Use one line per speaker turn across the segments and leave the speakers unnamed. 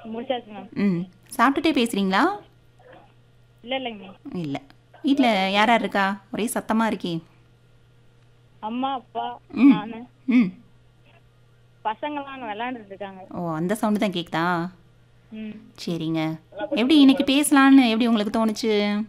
முடிச்சாச்சு மேம்
ம் சாப்பிட்டுட்டே பேசுகிறீங்களா
இல்லை இல்லைங்க மேம்
இல்லை வீட்டில் யார் யார் இருக்கா ஒரே சத்தமாக இருக்கே
அம்மா அப்பா
ம்.
நான்
ம்
பசங்களாம் அங்கே விளையாண்டுட்டு இருக்காங்க
ஓ அந்த சவுண்டு தான் கேட்குதா
ம்
சரிங்க எப்படி இன்னைக்கு பேசலான்னு எப்படி உங்களுக்கு தோணுச்சு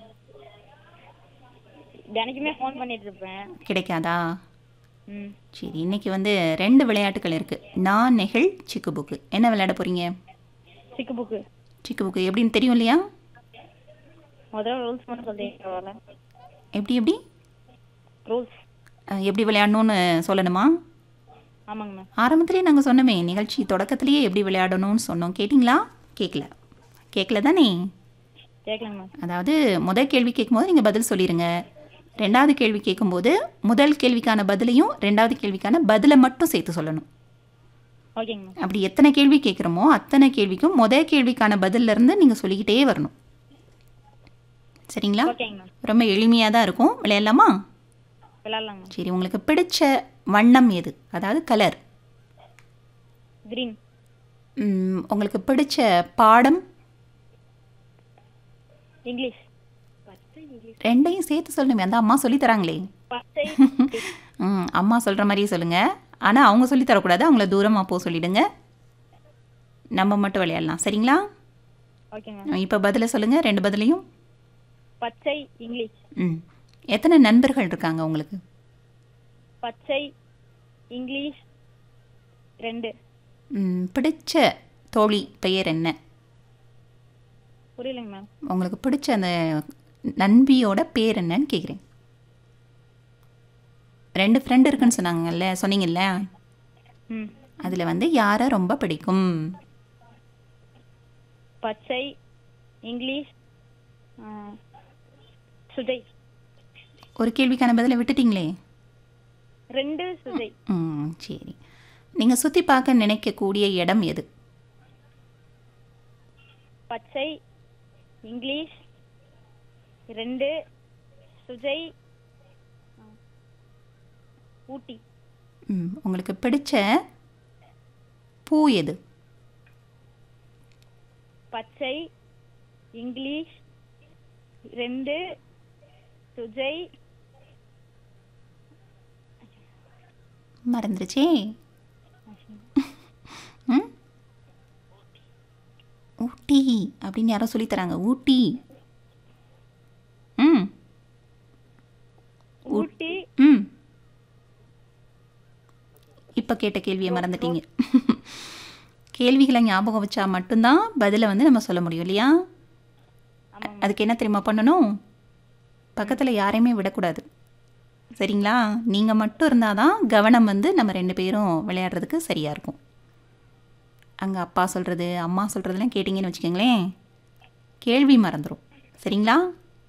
தினைக்குமே ஃபோன் பண்ணிட்டு இருப்பேன்
கிடைக்காதா
ம்
சரி இன்னைக்கு வந்து ரெண்டு விளையாட்டுகள் இருக்குது நான் நெகிழ் சிக்கு புக்கு என்ன விளையாட போகிறீங்க
சிக்கு புக்கு
சிக்கு புக்கு எப்படின்னு தெரியும் இல்லையா
முதல்ல ரூல்ஸ் மட்டும் சொல்றீங்க வரல
எப்படி எப்படி
ரூல்ஸ்
அஹ், எப்படி விளையாடணும்னு சொல்லணுமா
ஆமாங்க மேம்
ஆரம்பத்திலே நாங்கள் சொன்னோமே நிகழ்ச்சி தொடக்கத்திலேயே எப்படி விளையாடணும்னு சொன்னோம் கேட்டிங்களா கேட்கல கேட்கல தானே
கேட்கலங்க மேம்
அதாவது முதல் கேள்வி கேட்கும்போது நீங்கள் பதில் சொல்லிடுங்க ரெண்டாவது கேள்வி கேட்கும்போது முதல் கேள்விக்கான பதிலையும் ரெண்டாவது கேள்விக்கான பதிலை மட்டும் சேர்த்து சொல்லணும்
ஓகேங்க மேம்
அப்படி எத்தனை கேள்வி கேட்குறோமோ அத்தனை கேள்விக்கும் முதல் கேள்விக்கான பதில்ல இருந்து நீங்கள் சொல்லிக்கிட்டே வரணும் சரிங்களா
ஓகேங்க மேம்
ரொம்ப எளிமையாக தான் இருக்கும் விளையாடலாமா
விளையாடலாங்க மேம்
சரி உங்களுக்கு பிடிச்ச வண்ணம் எது அதாவது கலர்
க்ரீன்
உங்களுக்கு பிடிச்ச பாடம்
இங்கிலீஷ் பச்சை இங்கிலீஷ்
ரெண்டையும் சேர்த்து சொல்லணுமே அந்த அம்மா சொல்லி தராங்களே
பச்சை
ம் அம்மா சொல்கிற மாதிரியே சொல்லுங்கள் ஆனால் அவங்க சொல்லி தரக்கூடாது அவங்கள தூரமாக போக சொல்லிடுங்க நம்ம மட்டும் விளையாடலாம் சரிங்களா
ஓகேங்க மேம்
இப்போ பதிலை சொல்லுங்கள் ரெண்டு பதிலையும்
பச்சை இங்கிலீஷ்
ம் எத்தனை நண்பர்கள் இருக்காங்க உங்களுக்கு
பச்சை இங்கிலீஷ் ரெண்டு
ம், பிடிச்ச தோழி பெயர் என்ன
புரியலைங்க மேம்
உங்களுக்கு பிடிச்ச அந்த நண்பியோட பேர் என்னன்னு கேட்குறேன் ரெண்டு ஃப்ரெண்டு இருக்குன்னு சொன்னாங்கல்ல சொன்னீங்கல்ல
ம்
அதில் வந்து யாரை ரொம்ப பிடிக்கும்
பச்சை இங்கிலீஷ் ஆ, சுஜய்
ஒரு கேள்விக்கான பதிலை விட்டுட்டீங்களே
ரெண்டு சுஜய்
ம் சரி நீங்கள் சுற்றி பார்க்க நினைக்கக்கூடிய இடம் எது
பச்சை இங்கிலீஷ் ரெண்டு சுஜய் ஆ, ஊட்டி
ம் உங்களுக்கு பிடிச்ச பூ எது
பச்சை இங்கிலீஷ் ரெண்டு சுஜய்
மறந்துருச்சே ம் ஊட்டி அப்படின்னு யாரோ சொல்லித் தராங்க ஊட்டி ம்
ஊட்டி
ம் இப்போ கேட்ட கேள்வியை மறந்துட்டீங்க கேள்விகளை ஞாபகம் வச்சா மட்டும்தான் பதிலை வந்து நம்ம சொல்ல முடியும் இல்லையா
ஆமாங்க
அதுக்கு என்ன தெரியுமா பண்ணணும் பக்கத்தில் யாரையுமே விடக்கூடாது சரிங்களா நீங்கள் மட்டும் இருந்தால் தான் கவனம் வந்து நம்ம ரெண்டு பேரும் விளையாடுறதுக்கு சரியாக இருக்கும் அங்கே அப்பா சொல்கிறது அம்மா சொல்கிறதெல்லாம் கேட்டிங்கன்னு வச்சுக்கோங்களேன் கேள்வி மறந்துடும் சரிங்களா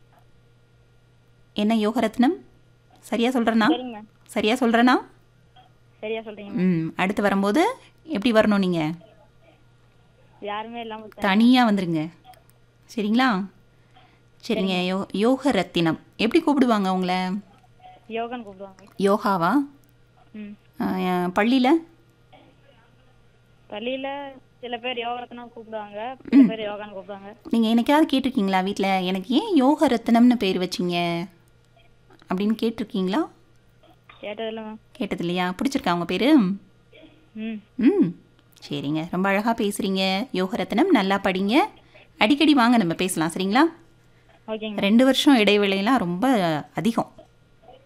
என்ன யோகரத்னம் சரியாக சொல்கிறேனா
சரிங்க மேம்
சரியாக சொல்கிறேனா
சரியா சொல்றீங்க
ம் அடுத்து வரும்போது எப்படி வரணும் நீங்கள்
யாருமே இல்லாம
தனியாக வந்துருங்க சரிங்களா சரிங்க யோ யோக ரத்தினம் எப்படி கூப்பிடுவாங்க உங்களை
யோகன் கூப்பிடுவாங்க
யோகாவா
ம்
பள்ளியில்
பள்ளியில சில பேர் யோகரத்னா கூப்பிடுவாங்க சில பேர் யோகான்னு கூப்பிடுவாங்க
நீங்கள் என்னைக்காவது கேட்டிருக்கீங்களா வீட்டில் எனக்கு ஏன் யோக ரத்தினம்னு பேர் வச்சிங்க அப்படின்னு கேட்டிருக்கீங்களா
கேட்டதில்ல மேம்
கேட்டது இல்லையா பிடிச்சிருக்கா உங்கள் பேர்
ம்
ம் சரிங்க ரொம்ப அழகாக பேசுகிறீங்க யோக ரத்தினம் நல்லா படிங்க அடிக்கடி வாங்க நம்ம பேசலாம் சரிங்களா
ஓகேங்க
ரெண்டு வருஷம் இடைவேளையெல்லாம் ரொம்ப அதிகம்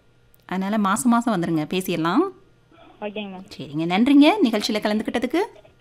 அதனால் மாதம் மாதம் வந்துடுங்க பேசிடலாம்
ஓகேங்க மேம்
சரிங்க நன்றிங்க நிகழ்ச்சியில் கலந்துக்கிட்டதுக்கு